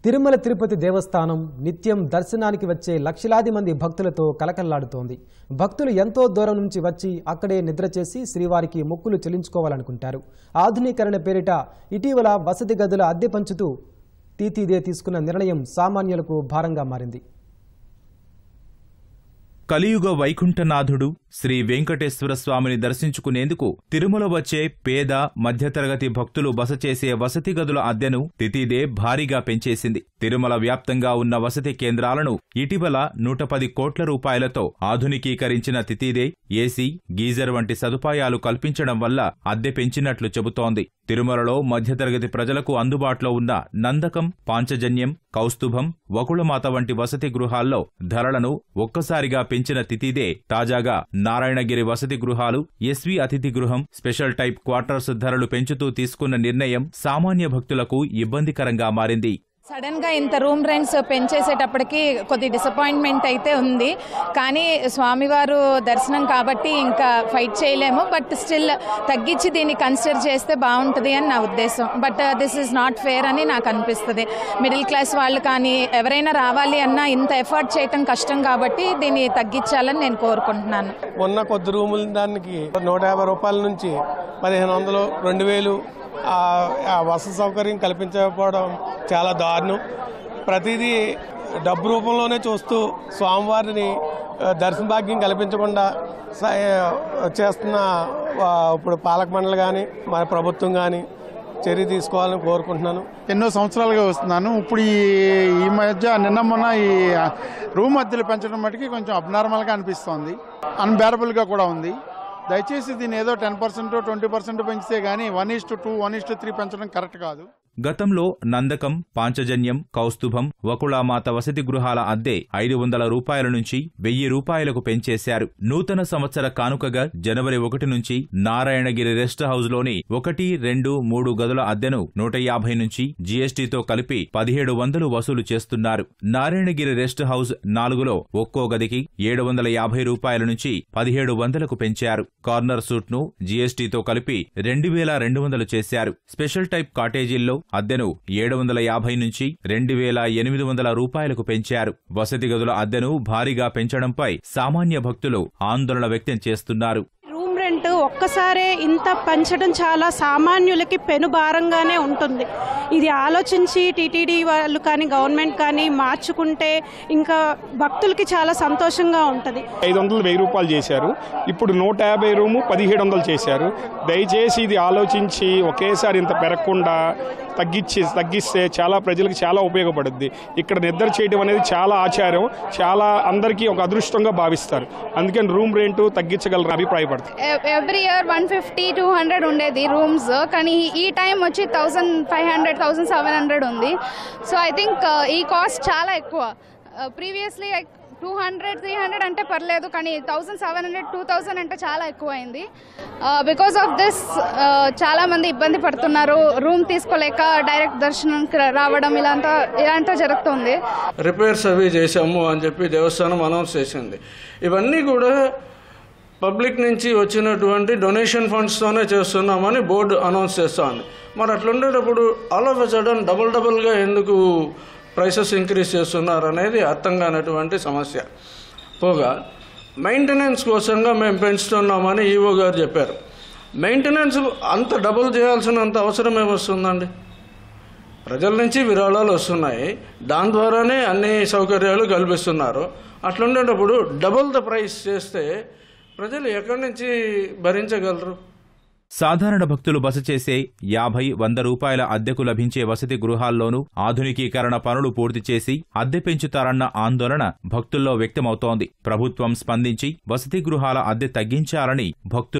తిరుమల తిరుపతి దేవస్థానం నిత్యం దర్శనానికి వచ్చే లక్షలాది మంది భక్తులతో కలకల్లాడుతోంది భక్తులు ఎంతో దూరం నుంచి వచ్చి అక్కడే నిద్ర చేసి శ్రీవారికి మొక్కులు చెల్లించుకోవాలనుకుంటారు ఆధునీకరణ పేరిట ఇటీవల వసతి గదుల అద్దె పంచుతూ తీతీదే తీసుకున్న నిర్ణయం సామాన్యులకు భారంగా మారింది కలియుగ వైకుంఠనాథుడు శ్రీ వెంకటేశ్వర స్వామిని దర్శించుకునేందుకు తిరుమల వచ్చే పేద మధ్యతరగతి భక్తులు బస చేసే వసతి గదుల అద్దెను తితిదే భారీగా పెంచేసింది తిరుమల వ్యాప్తంగా ఉన్న వసతి కేంద్రాలను ఇటీవల నూట పది కోట్ల రూపాయలతో ఆధునికీకరించిన తితిదే ఏసీ గీజర్ వంటి సదుపాయాలు కల్పించడం వల్ల అద్దె పెంచినట్లు చెబుతోంది తిరుమలలో మధ్యతరగతి ప్రజలకు అందుబాటులో ఉన్న నందకం పాంచజన్యం కౌస్తుభం వకుళమాత వంటి వసతి గృహాల్లో ధరలను ఒక్కసారిగా పెంచిన తితిదే తాజాగా నారాయణగిరి వసతి గృహాలు ఎస్వి అతిథి గృహం స్పెషల్ టైప్ క్వార్టర్స్ ధరలు పెంచుతూ తీసుకున్న నిర్ణయం సామాన్య భక్తులకు ఇబ్బందికరంగా మారింది సడన్ గా ఇంత రూమ్ రెంట్స్ పెంచేసేటప్పటికి కొద్ది డిసప్పాయింట్మెంట్ అయితే ఉంది కానీ స్వామివారు దర్శనం కాబట్టి ఇంకా ఫైట్ చేయలేము బట్ స్టిల్ తగ్గించి దీన్ని కన్సిడర్ చేస్తే బాగుంటుంది అని నా ఉద్దేశం but this is not fair అని నాకు అనిపిస్తుంది మిడిల్ క్లాస్ వాళ్ళు కానీ ఎవరైనా రావాలి అన్నా ఇంత ఎఫర్ట్ చేయటం కష్టం కాబట్టి దీన్ని తగ్గించాలని నేను కోరుకుంటున్నాను ఉన్న కొద్ది రూముల దానికి నూట యాభై రూపాయల నుంచి పదిహేను వందలు రెండు వేలు ఆ ఆ వసతి సౌకర్యం కల్పించకపోవడం చాలా దారుణం ప్రతిదీ డబ్బు రూపంలోనే చూస్తూ స్వామివారిని ఆ, దర్శన భాగ్యం కల్పించకుండా స- చేస్తున్న ఆ, ఇప్పుడు పాలక మండలి కానీ మన ప్రభుత్వం కానీ చర్య తీసుకోవాలని కోరుకుంటున్నాను ఎన్నో సంవత్సరాలుగా వస్తున్నాను ఇప్పుడు ఈ ఈ మధ్య నిన్న మొన్న ఈ రూమ్ అద్దెలు పెంచడం మటుకి కొంచెం అబ్నార్మల్గా అనిపిస్తోంది అన్బేరబుల్గా కూడా ఉంది దయచేసి దీన్ని ఏదో టెన్ పర్సెంట్ ట్వంటీ పర్సెంట్ పెంచితే కానీ one is to two one is to three పెంచడం కరెక్ట్ కాదు గతంలో నందకం పాంచజన్యం కౌస్తుభం వకుళామాత వసతి గృహాల అద్దె ఐదు వందల రూపాయల నుంచి వెయ్యి రూపాయలకు పెంచేశారు నూతన సంవత్సర కానుకగా జనవరి ఒకటి నుంచి నారాయణగిరి రెస్ట్ హౌస్లోని ఒకటి రెండు మూడు గదుల అద్దెను నూట యాభై నుంచి జీఎస్టీతో కలిపి పదిహేడు వందలు వసూలు చేస్తున్నారు నారాయణగిరి రెస్ట్ హౌస్ నాలుగులో ఒక్కో గదికి ఏడు వందల యాభై రూపాయల నుంచి పదిహేడు వందలకు పెంచారు కార్నర్ సూట్ ను జీఎస్టీతో కలిపి రెండు వేల రెండు వందలు చేశారు స్పెషల్ టైప్ కాటేజీల్లో అద్దెను ఏడు వందల యాభై నుంచి రెండు వేల ఎనిమిది వందల రూపాయలకు పెంచారు వసతి గదుల అద్దెను భారీగా పెంచడంపై సామాన్య భక్తులు ఆందోళన వ్యక్తం చేస్తున్నారు రూమ్ రెంట్ ఒక్కసారే ఇంత పెంచడం చాలా సామాన్యులకి పెనుభారంగానే ఉంటుంది ఇది ఆలోచించి టీటీడీ వాళ్ళు కానీ గవర్నమెంట్ కానీ మార్చుకుంటే ఇంకా భక్తులకి చాలా సంతోషంగా ఉంటుంది ఐదు వందలు వెయ్యి రూపాయలు చేశారు ఇప్పుడు నూట యాభై రూము పదిహేడు వందలు చేశారు దయచేసి ఇది ఆలోచించి ఒకేసారి ఇంత పెరగకుండా తగ్గించి తగ్గిస్తే చాలా ప్రజలకు చాలా ఉపయోగపడుద్ది ఇక్కడ నిద్ర చేయడం అనేది చాలా ఆచారం చాలా అందరికీ ఒక అదృష్టంగా భావిస్తారు అందుకని రూమ్ రెంట్ తగ్గించగలరు అభిప్రాయపడతారు every year one fifty two hundred ఉండేది రూమ్స్ కానీ ఈ టైం వచ్చి thousand five hundred thousand seven hundred ఉంది సో ఐ థింక్ ఈ కాస్ట్ చాలా ఎక్కువ previously two hundred three hundred అంటే పర్లేదు కానీ thousand seven hundred two thousand అంటే చాలా ఎక్కువ అయింది బికాస్ ఆఫ్ దిస్ చాలా మంది ఇబ్బంది పడుతున్నారు రూమ్ తీసుకోలేక డైరెక్ట్ దర్శనంకి రావడం ఇలాంటి ఇలాంటి జరుగుతుంది రిపేర్స్ అవి చేశాము అని చెప్పి దేవస్థానం అనౌన్స్ చేసింది ఇవన్నీ కూడా పబ్లిక్ నుంచి వచ్చినటువంటి డొనేషన్ ఫండ్స్తోనే చేస్తున్నామని బోర్డు అనౌన్స్ చేస్తోంది మరి అట్లుండేటప్పుడు all of a sudden double డబుల్గా ఎందుకు ప్రైసెస్ ఇంక్రీజ్ చేస్తున్నారు అనేది అర్థం కానటువంటి సమస్య పోగా మెయింటెనెన్స్ కోసంగా మేము పెంచుతున్నామని ఈవో గారు చెప్పారు మెయింటెనెన్స్ అంత డబుల్ చేయాల్సినంత అవసరం ఏమొస్తుందండి ప్రజల నుంచి విరాళాలు వస్తున్నాయి దాని ద్వారానే అన్ని సౌకర్యాలు కల్పిస్తున్నారు అట్లుండేటప్పుడు డబుల్ ద ప్రైస్ చేస్తే ప్రజలు ఎక్కడి నుంచి భరించగలరు సాధారణ భక్తులు బస చేసే యాభై వంద రూపాయల అద్దెకు లభించే వసతి గృహాల్లోనూ ఆధునికీకరణ పనులు పూర్తి చేసి అద్దె పెంచుతారన్న ఆందోళన భక్తుల్లో వ్యక్తమవుతోంది ప్రభుత్వం స్పందించి వసతి గృహాల అద్దె తగ్గించాలని భక్తులు